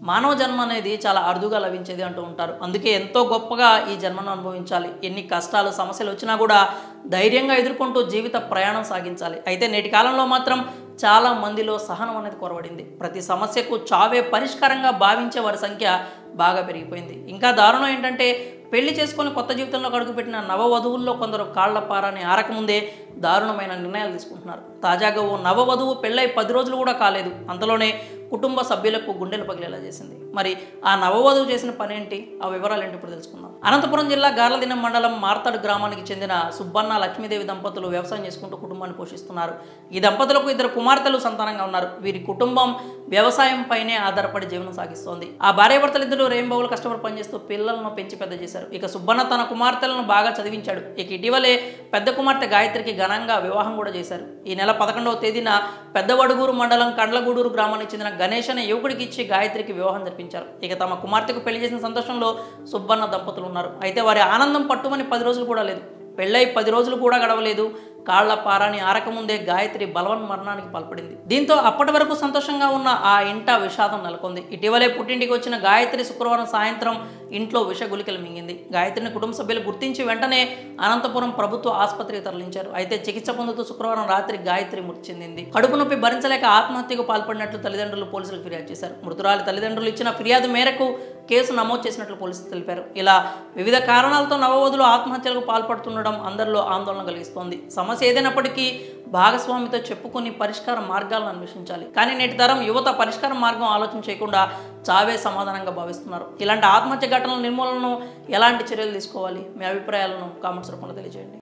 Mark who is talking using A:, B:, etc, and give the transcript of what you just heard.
A: మానవ జన్మ అనేది చాలా అరుదుగా లభించేది అంటూ ఉంటారు అందుకే ఎంతో గొప్పగా ఈ జన్మను అనుభవించాలి ఎన్ని కష్టాలు సమస్యలు వచ్చినా కూడా ధైర్యంగా ఎదుర్కొంటూ జీవిత ప్రయాణం సాగించాలి అయితే నేటి కాలంలో మాత్రం చాలా మందిలో సహనం అనేది కొరవడింది ప్రతి సమస్యకు చావే పరిష్కారంగా భావించే వారి సంఖ్య బాగా పెరిగిపోయింది ఇంకా దారుణం ఏంటంటే పెళ్లి చేసుకొని కొత్త జీవితంలో అడుగుపెట్టిన నవవధువుల్లో కొందరు కాళ్ల పారాని ఆరకముందే దారుణమైన నిర్ణయాలు తీసుకుంటున్నారు తాజాగా ఓ నవవధువు పెళ్ళై పది రోజులు కూడా కాలేదు అంతలోనే కుటుంబ సభ్యులకు గుండెలు పగిలేలా చేసింది మరి ఆ నవవధువు చేసిన పని ఏంటి ఆ వివరాలు ఏంటి ఇప్పుడు తెలుసుకుందాం అనంతపురం జిల్లా గార్లదినం మండలం మార్తాడు గ్రామానికి చెందిన సుబ్బన్న లక్ష్మీదేవి దంపతులు వ్యవసాయం చేసుకుంటూ కుటుంబాన్ని పోషిస్తున్నారు ఈ దంపతులకు ఇద్దరు కుమార్తెలు సంతానంగా ఉన్నారు వీరి కుటుంబం వ్యవసాయం పైనే ఆధారపడి జీవనం సాగిస్తోంది ఆ భార్యాభర్తలు ఇద్దరు రేంబావులు కష్టపడి పనిచేస్తూ పిల్లలను పెంచి పెద్ద చేశారు ఇక సుబ్బన్న తన కుమార్తెలను బాగా చదివించాడు ఇక ఇటీవలే పెద్ద కుమార్తె గాయత్రికి ఘనంగా వివాహం కూడా చేశారు ఈ నెల పదకొండవ తేదీన పెద్దవడుగూరు మండలం కండ్లగూడూరు గ్రామానికి చెందిన గణేష్ అనే యువకుడికి ఇచ్చి గాయత్రికి వివాహం జరిపించారు ఇక తమ కుమార్తెకు పెళ్లి చేసిన సంతోషంలో సుబ్బన్న దంపతులు ఉన్నారు అయితే వారి ఆనందం పట్టుమని పది రోజులు కూడా లేదు పెళ్ళై పది రోజులు కూడా గడవలేదు కాళ్ల పారాని ఆరకముందే గాయత్రి బలవన్ మరణానికి పాల్పడింది దీంతో అప్పటి వరకు సంతోషంగా ఉన్న ఆ ఇంట విషాదం నెలకొంది ఇటీవలే పుట్టింటికి వచ్చిన గాయత్రి శుక్రవారం సాయంత్రం ఇంట్లో విషగులికలు మింగింది గాయత్రిని కుటుంబ సభ్యులు గుర్తించి వెంటనే అనంతపురం ప్రభుత్వ ఆసుపత్రికి తరలించారు అయితే చికిత్స పొందుతూ శుక్రవారం రాత్రి గాయత్రి మృతి చెందింది కడుపు నొప్పి భరించలేక ఆత్మహత్యకు పాల్పడినట్లు తల్లిదండ్రులు పోలీసులకు ఫిర్యాదు చేశారు మృతురాలి తల్లిదండ్రులు ఇచ్చిన ఫిర్యాదు మేరకు కేసు నమోదు చేసినట్లు పోలీసులు తెలిపారు ఇలా వివిధ కారణాలతో నవవధులు ఆత్మహత్యలకు పాల్పడుతుండడం అందరిలో ఆందోళన కలిగిస్తోంది సమస్య ఏదైనప్పటికీ భాగస్వామితో చెప్పుకొని పరిష్కార మార్గాలను అన్వేషించాలి కానీ నేటి తరం యువత పరిష్కార మార్గం ఆలోచన చేయకుండా చావే సమాధానంగా భావిస్తున్నారు ఇలాంటి ఆత్మహత్య ఘటనల నిర్మూలనను ఎలాంటి చర్యలు తీసుకోవాలి మీ అభిప్రాయాలను కామెంట్స్ రూపంలో తెలియజేయండి